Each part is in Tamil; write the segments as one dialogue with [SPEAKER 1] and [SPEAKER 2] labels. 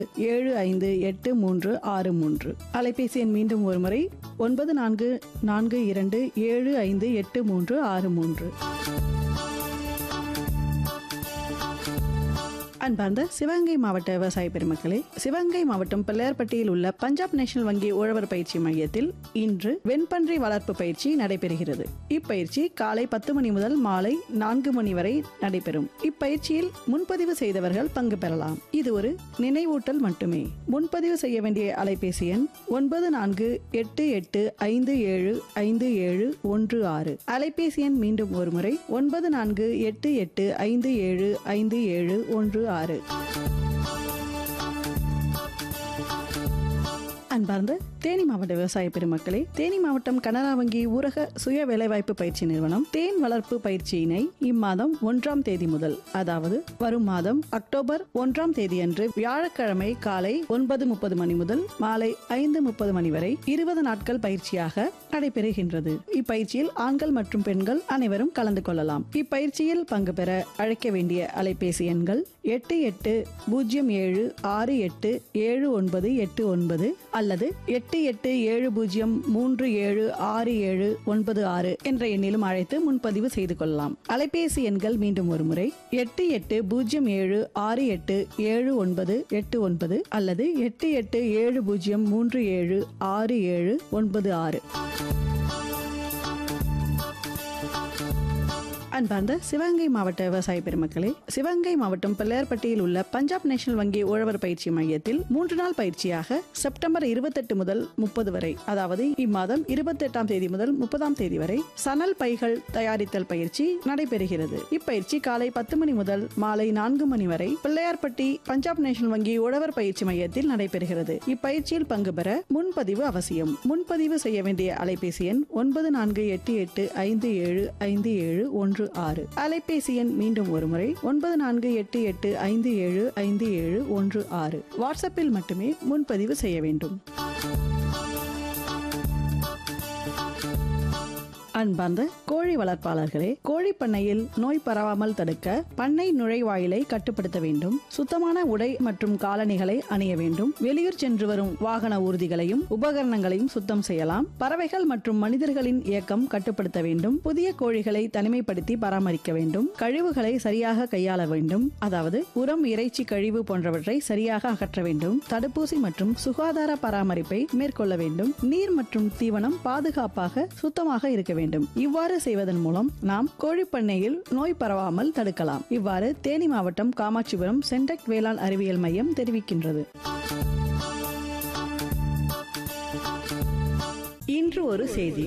[SPEAKER 1] ஏழு ஐந்து எட்டு மூன்று ஆறு மூன்று அலைபேசி எண் மீண்டும் ஒருமுறை ஒன்பது நான்கு நான்கு இரண்டு ஏழு ஐந்து எட்டு மூன்று ஆறு மூன்று அன்பார்ந்த சிவகங்கை மாவட்ட விவசாய பெருமக்களே சிவகங்கை மாவட்டம் பிள்ளையார்பட்டியில் உள்ள பஞ்சாப் நேஷனல் வங்கி உழவர் பயிற்சி மையத்தில் இன்று வெண்பன்றி வளர்ப்பு பயிற்சி நடைபெறுகிறது இப்பயிற்சி காலை பத்து மணி முதல் மாலை நான்கு மணி வரை நடைபெறும் இப்பயிற்சியில் முன்பதிவு செய்தவர்கள் பங்கு பெறலாம் இது ஒரு நினைவூட்டல் மட்டுமே முன்பதிவு செய்ய வேண்டிய அலைபேசி எண் ஒன்பது நான்கு எட்டு எட்டு ஐந்து ஏழு ஐந்து ஏழு ஒன்று ஆறு அலைபேசி எண் மீண்டும் ஒருமுறை ஒன்பது நான்கு எட்டு எட்டு ஐந்து ஏழு ஐந்து ஏழு ஒன்று ஆறு அன்பார்ந்த தேனி மாவட்ட விவசாய பெருமக்களே தேனி மாவட்டம் கனரா வங்கி ஊரக சுய வேலைவாய்ப்பு பயிற்சி நிறுவனம் தேன் வளர்ப்பு பயிற்சியினை இம்மாதம் ஒன்றாம் தேதி முதல் அதாவது வரும் மாதம் அக்டோபர் ஒன்றாம் தேதி அன்று வியாழக்கிழமை காலை ஒன்பது முப்பது மணி முதல் மாலை ஐந்து முப்பது மணி வரை இருபது நாட்கள் பயிற்சியாக நடைபெறுகின்றது இப்பயிற்சியில் ஆண்கள் மற்றும் பெண்கள் அனைவரும் கலந்து கொள்ளலாம் இப்பயிற்சியில் பங்கு பெற அழைக்க வேண்டிய அலைபேசி எண்கள் எட்டு எட்டு பூஜ்ஜியம் ஏழு ஆறு எட்டு ஏழு ஒன்பது எட்டு ஒன்பது அல்லது எட்டு எட்டு ஏழு பூஜ்ஜியம் மூன்று ஏழு ஆறு ஏழு ஒன்பது ஆறு என்ற எண்ணிலும் அழைத்து முன்பதிவு செய்து கொள்ளலாம் அலைபேசி எண்கள் மீண்டும் ஒருமுறை எட்டு எட்டு பூஜ்ஜியம் ஏழு ஆறு எட்டு ஏழு ஒன்பது எட்டு ஒன்பது அல்லது எட்டு எட்டு ஏழு பூஜ்ஜியம் மூன்று ஏழு ஆறு ஏழு ஒன்பது ஆறு அன்பார்ந்த சிவகங்கை மாவட்ட விவசாய பெருமக்களே சிவகங்கை மாவட்டம் பிள்ளையார்பட்டியில் உள்ள பஞ்சாப் நேஷனல் வங்கி உழவர் பயிற்சி மையத்தில் மூன்று நாள் பயிற்சியாக செப்டம்பர் இருபத்தெட்டு முதல் முப்பது வரை அதாவது இம்மாதம் இருபத்தெட்டாம் தேதி முதல் முப்பதாம் தேதி வரை சணல் பைகள் தயாரித்தல் பயிற்சி நடைபெறுகிறது இப்பயிற்சி காலை பத்து மணி முதல் மாலை நான்கு மணி வரை பிள்ளையார்பட்டி பஞ்சாப் நேஷனல் வங்கி உழவர் பயிற்சி மையத்தில் நடைபெறுகிறது இப்பயிற்சியில் பங்கு பெற முன்பதிவு அவசியம் முன்பதிவு செய்ய வேண்டிய அலைபேசி எண் ஒன்பது நான்கு எட்டு எட்டு ஐந்து ஏழு ஐந்து ஏழு ஒன்று ஆறு அலைபேசி எண் மீண்டும் ஒருமுறை ஒன்பது நான்கு எட்டு எட்டு ஐந்து ஏழு ஐந்து ஏழு ஒன்று ஆறு வாட்ஸ்அப்பில் மட்டுமே முன்பதிவு செய்ய வேண்டும் அன்பார்ந்த கோழி வளர்ப்பாளர்களே கோழி பண்ணையில் நோய் பரவாமல் தடுக்க பண்ணை நுழைவாயிலை கட்டுப்படுத்த வேண்டும் சுத்தமான உடை மற்றும் காலணிகளை அணிய வேண்டும் வெளியூர் சென்று வரும் வாகன ஊர்திகளையும் உபகரணங்களையும் சுத்தம் செய்யலாம் பறவைகள் மற்றும் மனிதர்களின் இயக்கம் கட்டுப்படுத்த வேண்டும் புதிய கோழிகளை தனிமைப்படுத்தி பராமரிக்க வேண்டும் கழிவுகளை சரியாக கையாள வேண்டும் அதாவது உரம் இறைச்சி கழிவு போன்றவற்றை சரியாக அகற்ற வேண்டும் தடுப்பூசி மற்றும் சுகாதார பராமரிப்பை மேற்கொள்ள வேண்டும் நீர் மற்றும் தீவனம் பாதுகாப்பாக சுத்தமாக இருக்க வேண்டும் இவ்வாறு செய்வதன் மூலம் நாம் கோழிப்பண்ணையில் நோய் பரவாமல் தடுக்கலாம் இவ்வாறு தேனி மாவட்டம் காமாட்சிபுரம் சென்டெக் வேளாண் அறிவியல் மையம் தெரிவிக்கின்றது இன்று ஒரு செய்தி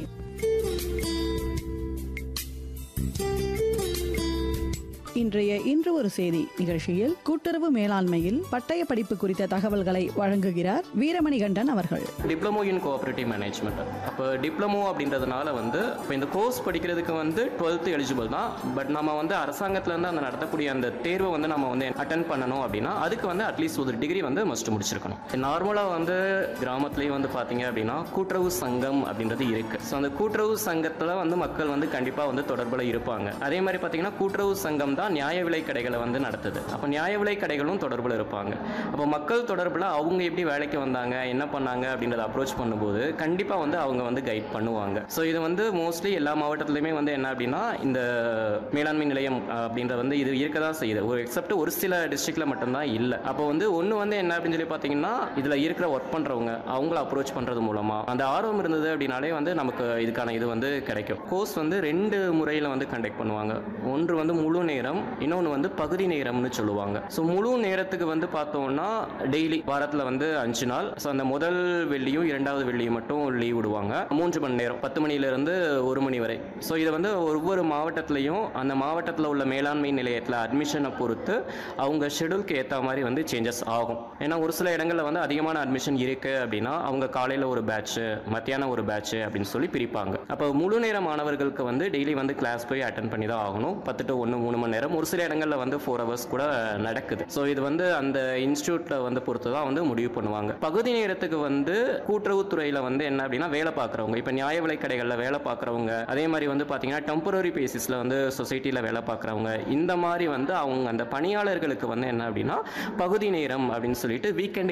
[SPEAKER 1] இன்றைய இன்று ஒரு செய்தி நிகழ்ச்சியில் கூட்டுறவு மேலாண்மையில் பட்டய படிப்பு குறித்த தகவல்களை வழங்குகிறார் வீரமணிகண்டன் அவர்கள்
[SPEAKER 2] டிப்ளமோ இன் கோஆப்ரேட்டிவ் மேனேஜ்மெண்ட் அப்போ டிப்ளமோ அப்படின்றதுனால வந்து இப்போ இந்த கோர்ஸ் படிக்கிறதுக்கு வந்து டுவெல்த்து எலிஜிபிள் தான் பட் நம்ம வந்து அரசாங்கத்துலேருந்து அந்த நடத்தக்கூடிய அந்த தேர்வை வந்து நம்ம வந்து அட்டன் பண்ணணும் அப்படின்னா அதுக்கு வந்து அட்லீஸ்ட் ஒரு டிகிரி வந்து மஸ்ட் முடிச்சிருக்கணும் நார்மலாக வந்து கிராமத்துலேயும் வந்து பார்த்தீங்க அப்படின்னா கூட்டுறவு சங்கம் அப்படின்றது இருக்கு ஸோ அந்த கூட்டுறவு சங்கத்தில் வந்து மக்கள் வந்து கண்டிப்பாக வந்து தொடர்பில் இருப்பாங்க அதே மாதிரி பார்த்தீங்கன்னா கூட்டுறவு சங்கம் தான் நியாய விலை கடைகளை வந்து நடத்துது அப்போ நியாய விலை கடைகளும் தொடர்பில் இருப்பாங்க அப்போ மக்கள் தொடர்பில் அவங்க எப்படி வேலைக்கு வந்தாங்க என்ன பண்ணாங்க அப்படின்றத அப்ரோச் பண்ணும்போது கண்டிப்பாக வந்து அவங்க வந்து கைட் பண்ணுவாங்க ஸோ இது வந்து மோஸ்ட்லி எல்லா மாவட்டத்துலையுமே வந்து என்ன அப்படின்னா இந்த மேலாண்மை நிலையம் அஹ், அப்படின்றது வந்து இது இருக்க தான் செய்யுது ஒரு எக்ஸப்ட் ஒரு சில டிஸ்ட்ரிக்ட்ல மட்டும்தான் இல்லை அப்போ வந்து ஒன்று வந்து என்ன அப்படின்னு சொல்லி பார்த்தீங்கன்னா இதில் இருக்கிற ஒர்க் பண்ணுறவங்க அவங்கள அப்ரோச் பண்ணுறது மூலமாக அந்த ஆர்வம் இருந்தது அப்படின்னாலே வந்து நமக்கு இதுக்கான இது வந்து கிடைக்கும் கோர்ஸ் வந்து ரெண்டு முறையில் வந்து கண்டக்ட் பண்ணுவாங்க ஒன்று வந்து முழு நேரம் இன்னொன்று வந்து பகுதி நேரம்னு சொல்லுவாங்க ஸோ முழு நேரத்துக்கு வந்து பார்த்தோம்னா டெய்லி வாரத்தில் வந்து அஞ்சு நாள் ஸோ அந்த முதல் வெள்ளியும் இரண்டாவது வெள்ளியும் மட்டும் லீவ் விடுவாங்க மூன்று மணி நேரம் பத்து மணிலேருந்து ஒரு மணி வரை ஸோ இது வந்து ஒவ்வொரு மாவட்டத்திலையும் அந்த மாவட்டத்தில் உள்ள மேலாண்மை நிலையத்தில் அட்மிஷனை பொறுத்து அவங்க ஷெடியூல்க்கு ஏற்ற மாதிரி வந்து சேஞ்சஸ் ஆகும் ஏன்னா ஒரு சில இடங்களில் வந்து அதிகமான அட்மிஷன் இருக்கு அப்படின்னா அவங்க காலையில் ஒரு பேட்ச்சு மத்தியானம் ஒரு பேட்ச்சு அப்படின்னு சொல்லி பிரிப்பாங்க அப்போ முழு நேர மாணவர்களுக்கு வந்து டெய்லி வந்து கிளாஸ் போய் அட்டன் பண்ணி தான் ஆகணும் பத்து டு ஒன்று மூணு மணி நேரம் ஒரு சில இடங்களில் வந்து ஃபோர் ஹவர்ஸ் கூட நடக்குது ஸோ இது வந்து அந்த இன்ஸ்டியூட்டில் வந்து பொறுத்து தான் வந்து முடிவு பண்ணுவாங்க பகுதி நேரத்துக்கு வந்து கூட்டுறவுத்துறையில் வந்து என்ன அப்படின்னா வேலை பார்க்குறவங்க இப்போ நியாய விலை கடைகளில் வேலை பார்க்குறவங்க அதே மாதிரி வந்து பார்த்தீங்கன்னா டெம்பரரி பேசிஸில் வந்து சொசைட்டியில் வேலை பார்க்குறவங்க இந்த மாதிரி வந்து அவங்க அந்த பணியாளர்களுக்கு வந்து என்ன அப்படின்னா பகுதி நேரம் அப்படின்னு சொல்லிட்டு வீக்கெண்டு